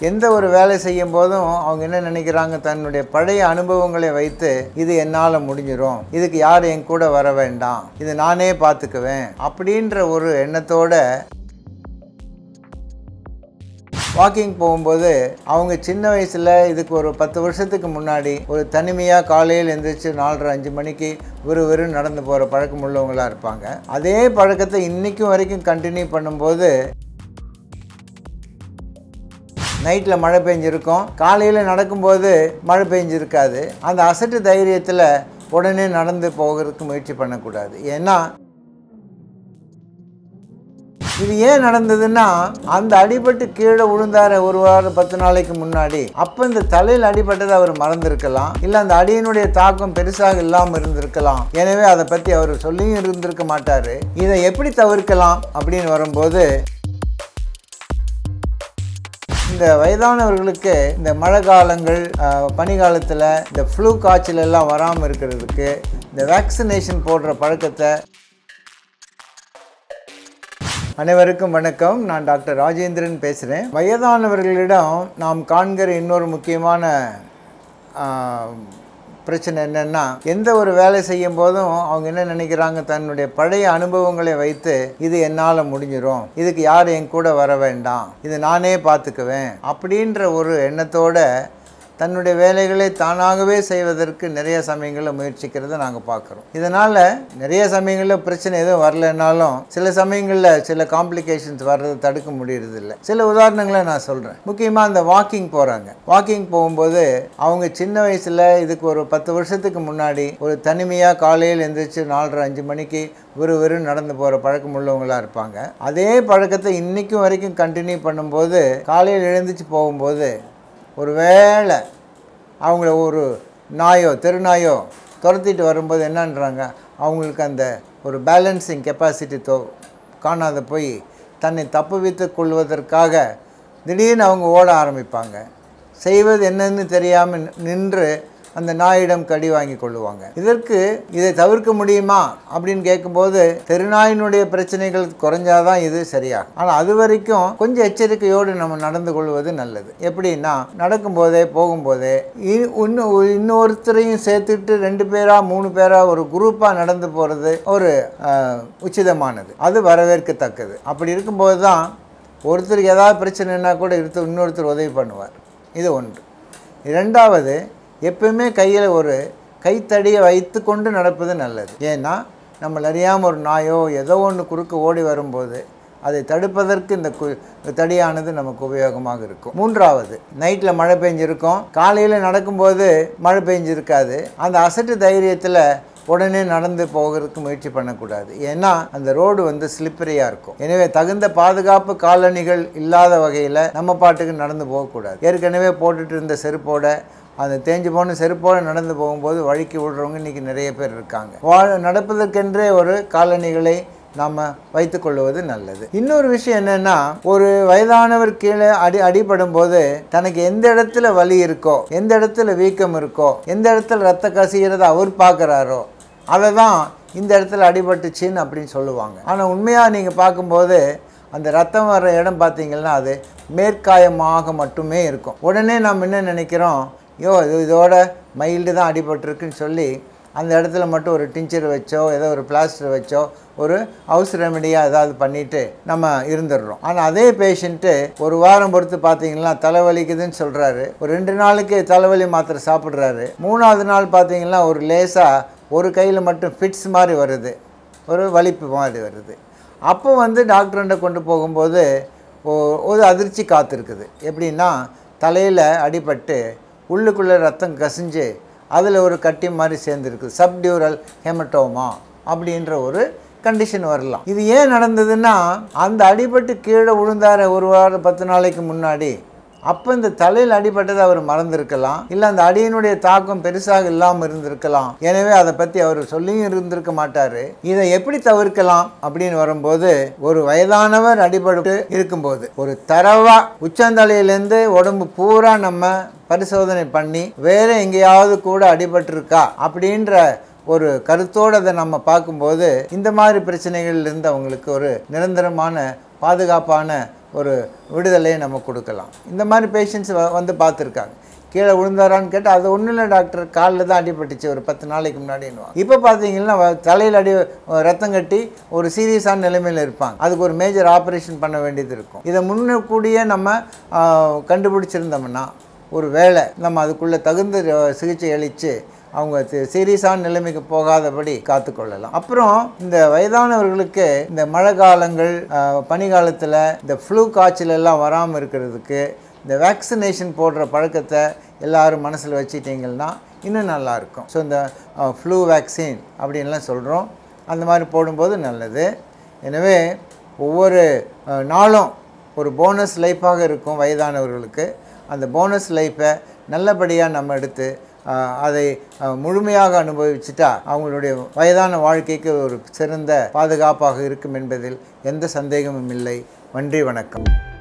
எந்த ஒரு வேலை செய்யும் போதும் அவங்க என்ன நினைக்கிறாங்க தன்னுடைய பழைய அனுபவங்களை வைத்து இது என்னால் முடிஞ்சிரும் இதுக்கு யார் என் கூட வர வேண்டாம் இது நானே பார்த்துக்குவேன் அப்படின்ற ஒரு எண்ணத்தோட வாக்கிங் போகும்போது அவங்க சின்ன வயசில் இதுக்கு ஒரு பத்து வருஷத்துக்கு முன்னாடி ஒரு தனிமையாக காலையில் எழுந்திரிச்சு நாலரை அஞ்சு மணிக்கு விறு நடந்து போகிற பழக்கம் உள்ளவங்களாக இருப்பாங்க அதே பழக்கத்தை இன்றைக்கும் வரைக்கும் கண்டினியூ பண்ணும்போது நைட்டில் மழை பெஞ்சிருக்கும் காலையில் நடக்கும்போது மழை பெஞ்சிருக்காது அந்த அசட்டு தைரியத்தில் உடனே நடந்து போகிறதுக்கு முயற்சி பண்ணக்கூடாது ஏன்னா இது ஏன் நடந்ததுன்னா அந்த அடிபட்டு கீழே விழுந்தார ஒரு வாரம் பத்து நாளைக்கு முன்னாடி அப்போ இந்த தலையில் அடிபட்டதை அவர் மறந்திருக்கலாம் இல்லை அந்த அடியினுடைய தாக்கம் பெருசாக இல்லாமல் இருந்திருக்கலாம் எனவே அதை பற்றி அவர் சொல்லியும் இருந்திருக்க மாட்டார் இதை எப்படி தவிர்க்கலாம் அப்படின்னு வரும்போது இந்த வயதானவர்களுக்கு இந்த மழை காலங்கள் அஹ், பனிகாலத்தில் இந்த ஃப்ளூ காய்ச்சல் எல்லாம் வராமல் இருக்கிறதுக்கு இந்த வேக்சினேஷன் போடுற பழக்கத்தை அனைவருக்கும் வணக்கம் நான் டாக்டர் ராஜேந்திரன் பேசுகிறேன் வயதானவர்களிடம் நாம் காண்கிற இன்னொரு முக்கியமான ஆ, பிரச்சனை என்னென்னா எந்த ஒரு வேலை செய்யும் போதும் அவங்க என்ன நினைக்கிறாங்க தன்னுடைய பழைய அனுபவங்களை வைத்து இது என்னால் முடிஞ்சிரும் இதுக்கு யார் என் கூட வர வேண்டாம் இது நானே பார்த்துக்குவேன் அப்படின்ற ஒரு எண்ணத்தோட தன்னுடைய வேலைகளை தானாகவே செய்வதற்கு நிறைய சமயங்களில் முயற்சிக்கிறத நாங்கள் பார்க்குறோம் இதனால் நிறைய சமயங்களில் பிரச்சனை எதுவும் வரலைன்னாலும் சில சமயங்களில் சில காம்ப்ளிகேஷன்ஸ் வர்றதை தடுக்க முடியறதில்ல சில உதாரணங்களை நான் சொல்கிறேன் முக்கியமாக அந்த வாக்கிங் போகிறாங்க வாக்கிங் போகும்போது அவங்க சின்ன வயசில் இதுக்கு ஒரு பத்து வருஷத்துக்கு முன்னாடி ஒரு தனிமையாக காலையில் எழுந்திரிச்சு நாலரை அஞ்சு மணிக்கு விறு நடந்து போகிற பழக்கம் உள்ளவங்களாக இருப்பாங்க அதே பழக்கத்தை இன்றைக்கும் வரைக்கும் கண்டினியூ பண்ணும்போது காலையில் எழுந்திரிச்சு போகும்போது ஒரு வேளை அவங்கள ஒரு நாயோ தெருநாயோ துரத்திட்டு வரும்போது என்னன்றாங்க அவங்களுக்கு அந்த ஒரு பேலன்சிங் கெப்பாசிட்டி தோ காணாத போய் தன்னை தப்புவித்து கொள்வதற்காக திடீர்னு அவங்க ஓட ஆரம்பிப்பாங்க செய்வது என்னன்னு தெரியாமல் நின்று அந்த நாயிடம் கடி வாங்கி கொள்ளுவாங்க இதற்கு இதை தவிர்க்க முடியுமா அப்படின்னு கேட்கும்போது தெருநாயினுடைய பிரச்சனைகள் குறைஞ்சாதான் இது சரியாகும் ஆனால் அது வரைக்கும் கொஞ்சம் எச்சரிக்கையோடு நம்ம நடந்து கொள்வது நல்லது எப்படின்னா நடக்கும்போதே போகும்போதே இ- இன்னும் இன்னொருத்தரையும் சேர்த்துட்டு ரெண்டு பேரா மூணு பேரா ஒரு குரூப்பாக நடந்து போகிறது ஒரு அஹ், உச்சிதமானது அது வரவேற்கத்தக்கது அப்படி இருக்கும்போது தான் ஒருத்தருக்கு ஏதாவது பிரச்சனைனா கூட இருத்து இன்னொருத்தர் உதவி பண்ணுவார் இது ஒன்று இரண்டாவது எப்பவுமே கையில் ஒரு கைத்தடியை வைத்து கொண்டு நடப்பது நல்லது ஏன்னா நம்மள அறியாமல் ஒரு நாயோ ஏதோ ஒன்று குறுக்க ஓடி வரும்போது அதை தடுப்பதற்கு இந்த கு இந்த தடியானது நமக்கு உபயோகமாக இருக்கும் மூன்றாவது நைட்டில் மழை பெஞ்சிருக்கும் காலையில் நடக்கும்போது மழை பெஞ்சிருக்காது அந்த அசட்டு தைரியத்தில் உடனே நடந்து போகிறதுக்கு முயற்சி பண்ணக்கூடாது ஏன்னா அந்த ரோடு வந்து ஸ்லிப்பரியாக இருக்கும் எனவே தகுந்த பாதுகாப்பு காலணிகள் இல்லாத வகையில் நம்ம பாட்டுக்கு நடந்து போகக்கூடாது ஏற்கனவே போட்டுட்டு இருந்த செருப்போட அந்த தேஞ்சு போன செருப்போடு நடந்து போகும்போது வழுக்கி விடுறவங்க இன்றைக்கி நிறைய பேர் இருக்காங்க வாழ் நடப்பதற்கென்றே ஒரு காலணிகளை நாம் வைத்துக்கொள்வது நல்லது இன்னொரு விஷயம் என்னன்னா ஒரு வயதானவர் கீழே அடி அடிபடும் போது தனக்கு எந்த இடத்துல வலி இருக்கோ எந்த இடத்துல வீக்கம் இருக்கோ எந்த இடத்துல ரத்த கசிகிறத அவர் பார்க்குறாரோ அதை தான் இந்த இடத்துல அடிபட்டுச்சின்னு அப்படின்னு சொல்லுவாங்க ஆனால் உண்மையாக நீங்கள் பார்க்கும்போது அந்த ரத்தம் வர்ற இடம் பார்த்தீங்கன்னா அது மேற்காயமாக மட்டுமே இருக்கும் உடனே நாம் என்ன நினைக்கிறோம் ஐயோ இது இதோட மைல்டு தான் அடிபட்டிருக்குன்னு சொல்லி அந்த இடத்துல மட்டும் ஒரு டிஞ்சர் வச்சோ ஏதோ ஒரு பிளாஸ்டர் வச்சோ ஒரு ஹவுஸ் ரெமெடியாக ஏதாவது பண்ணிவிட்டு நம்ம இருந்துடுறோம் ஆனால் அதே பேஷண்ட்டு ஒரு வாரம் பொறுத்து பார்த்தீங்கன்னா தலைவலிக்குதுன்னு சொல்கிறாரு ஒரு ரெண்டு நாளைக்கு தலைவலி மாத்திரை சாப்பிட்றாரு மூணாவது நாள் பார்த்தீங்கன்னா ஒரு லேசாக ஒரு கையில் மட்டும் ஃபிட்ஸ் மாதிரி வருது ஒரு வலிப்பு மாதிரி வருது அப்போ வந்து டாக்டர்கிட்ட கொண்டு போகும்போது ஒ- ஒரு அதிர்ச்சி காத்திருக்குது எப்படின்னா தலையில் அடிபட்டு உள்ளுக்குள்ளே ரத்தம் கசிஞ்சு அதில் ஒரு கட்டி மாதிரி சேர்ந்துருக்கு சப்டியூரல் ஹெமட்டோமா அப்படின்ற ஒரு கண்டிஷன் வரலாம் இது ஏன் நடந்ததுன்னா அந்த அடிபட்டு கீழே விழுந்தார ஒரு வாரம் பத்து நாளைக்கு முன்னாடி அப்போ இந்த தலையில் அடிபட்டதை அவர் மறந்திருக்கலாம் இல்லை அந்த அடியினுடைய தாக்கம் பெருசாக இல்லாமல் இருந்திருக்கலாம் எனவே அதை பற்றி அவர் சொல்லியும் இருந்திருக்க மாட்டார் இதை எப்படி தவிர்க்கலாம் அப்படின்னு வரும்போது ஒரு வயதானவர் அடிபட்டு இருக்கும்போது ஒரு தரவா உச்சந்தலையிலேருந்து உடம்பு பூரா நம்ம பரிசோதனை பண்ணி வேற எங்கேயாவது கூட அடிபட்டிருக்கா அப்படின்ற ஒரு கருத்தோடு அதை நம்ம பார்க்கும்போது இந்த மாதிரி பிரச்சனைகள்லேருந்து அவங்களுக்கு ஒரு நிரந்தரமான பாதுகாப்பான ஒரு விடுதலையை நம்ம கொடுக்கலாம் இந்த மாதிரி பேஷண்ட்ஸ் வந்து பார்த்துருக்காங்க கீழே விழுந்தாரான்னு கேட்டால் அது ஒன்றும் இல்லை டாக்டர் காலில் தான் அடிபட்டுச்சு ஒரு பத்து நாளைக்கு முன்னாடின்னு இப்போ பார்த்தீங்கன்னா வ- தலையில் அடி ரத்தம் கட்டி ஒரு சீரியஸான நிலைமையில் இருப்பாங்க அதுக்கு ஒரு மேஜர் ஆப்ரேஷன் பண்ண வேண்டியது இருக்கும் இதை முன்னக்கூடியே நம்ம ஆ, கண்டுபிடிச்சிருந்தோம்னா ஒரு வேளை நம்ம அதுக்குள்ளே தகுந்த அஹ், சிகிச்சை அளித்து அவங்க சீரியஸான நிலைமைக்கு போகாதபடி காத்துக்கொள்ளலாம் அப்புறம் இந்த வயதானவர்களுக்கு இந்த மழை காலங்கள் அஹ், பனிகாலத்தில் இந்த ஃப்ளூ காய்ச்சல் எல்லாம் வராமல் இருக்கிறதுக்கு இந்த வேக்சினேஷன் போடுற பழக்கத்தை எல்லாரும் மனசில் வச்சுட்டிங்கன்னா இன்னும் நல்லாயிருக்கும் ஸோ இந்த ஃப்ளூ வேக்சின் அப்படின்லாம் சொல்கிறோம் அந்த மாதிரி போடும்போது நல்லது எனவே ஒவ்வொரு அஹ், நாளும் ஒரு போனஸ் லைஃபாக இருக்கும் வயதானவர்களுக்கு அந்த போனஸ் லைஃப்பை நல்லபடியாக நம்ம எடுத்து அஹ், அதை அஹ், முழுமையாக அனுபவிச்சுட்டா அவங்களுடைய வயதான வாழ்க்கைக்கு ஒரு சிறந்த பாதுகாப்பாக இருக்கும் என்பதில் எந்த சந்தேகமும் இல்லை நன்றி வணக்கம்